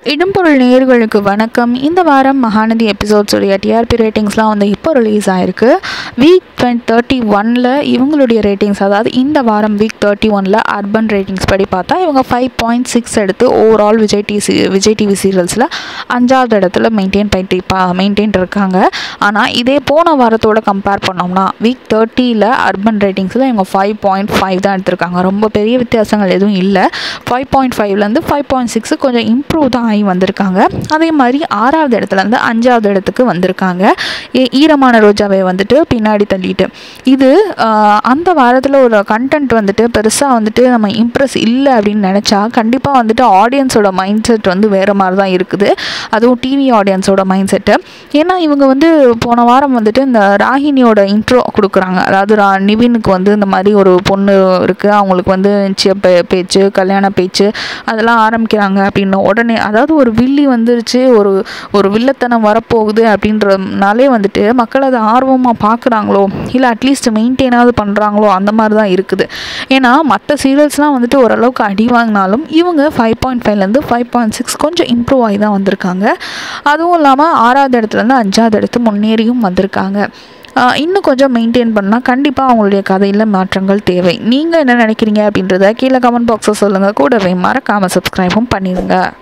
இடம்பொருள் நேயர்களுக்கு வணக்கம் இந்த வாரம் மகாநதி எபிசோட்ஸுடைய டிஆர்பி ரேட்டிங்ஸ்லாம் வந்து இப்போ ரிலீஸ் ஆயிருக்கு வீக் டுவெண்ட் தேர்ட்டி ஒனில் இவங்களுடைய ரேட்டிங்ஸ் அதாவது இந்த வாரம் வீக் தேர்ட்டி ஒனில் அர்பன் ரேட்டிங்ஸ் படி பார்த்தா இவங்க ஃபைவ் பாயிண்ட் சிக்ஸ் எடுத்து overall Vijay T C Vijay TV சீரியல்ஸில் அஞ்சாவது இடத்துல மெயின்டைன் பண்ணி பா மெயின்டைன் இருக்காங்க ஆனால் இதே போன வாரத்தோட கம்பேர் பண்ணோம்னா வீக் தேர்ட்டியில் அர்பன் ரேட்டிங்ஸில் இவங்க ஃபைவ் பாயிண்ட் ஃபைவ் தான் எடுத்திருக்காங்க ரொம்ப பெரிய வித்தியாசங்கள் எதுவும் இல்லை ஃபைவ் பாயிண்ட் ஃபைவ்லேருந்து ஃபைவ் பாயிண்ட் சிக்ஸு கொஞ்சம் இம்ப்ரூவ் தான் ஆகி வந்திருக்காங்க அதே மாதிரி ஆறாவது இடத்துலேருந்து அஞ்சாவது இடத்துக்கு வந்திருக்காங்க ஏ- ஈரமான ரோஜாவை வந்துட்டு பின்னாடி தள்ளிட்டு இது ஆஹ், அந்த வாரத்தில் ஒரு கண்டென்ட் வந்துட்டு பெருசாக வந்துட்டு நம்ம இம்ப்ரெஸ் இல்லை அப்படின்னு நினச்சா கண்டிப்பாக வந்துட்டு ஆடியன்ஸோட மைண்ட் செட் வந்து வேறு மாதிரி தான் இருக்குது அதுவும் டிவி ஆடியன்ஸோட மைண்ட் செட்டு ஏன்னா இவங்க வந்து போன வாரம் வந்துட்டு இந்த ராகினியோட இன்ட்ரோ கொடுக்குறாங்க அதாவது ரா நிவினுக்கு வந்து இந்த மாதிரி ஒரு பொண்ணு இருக்குது அவங்களுக்கு வந்து நிச்சய பே- பேச்சு கல்யாண பேச்சு அதெல்லாம் ஆரம்பிக்கிறாங்க அப்படின்னு உடனே அதாவது ஒரு வில்லி வந்துருச்சு ஒரு ஒரு வில்லத்தனம் வரப்போகுது அப்படின்றனாலே வந்துட்டு மக்கள் அதை ஆர்வமாக பார்க்குறாங்களோ இல்லை அட்லீஸ்ட் மெயின்டைனாவது பண்ணுறாங்களோ அந்த மாதிரி தான் இருக்குது ஏன்னா மற்ற சீரியல்ஸ்லாம் வந்துட்டு ஓரளவுக்கு அடி வாங்கினாலும் இவங்க ஃபைவ் பாயிண்ட் ஃபைவ்லேருந்து ஃபைவ் பாயிண்ட் சிக்ஸ் கொஞ்சம் இம்ப்ரூவ் ஆகி தான் வந்திருக்காங்க அதுவும் இல்லாமல் ஆறாவது இடத்துலேருந்து அஞ்சாவது இடத்து முன்னேறியும் வந்திருக்காங்க ஆஹ் இன்னும் கொஞ்சம் மெயின்டைன் பண்ணால் கண்டிப்பாக அவங்களுடைய கதையில் மாற்றங்கள் தேவை நீங்கள் என்ன நினைக்கிறீங்க அப்படின்றத கீழே கமெண்ட் பாக்ஸில் சொல்லுங்கள் கூடவே மறக்காமல் சப்ஸ்கிரைபும் பண்ணிடுங்க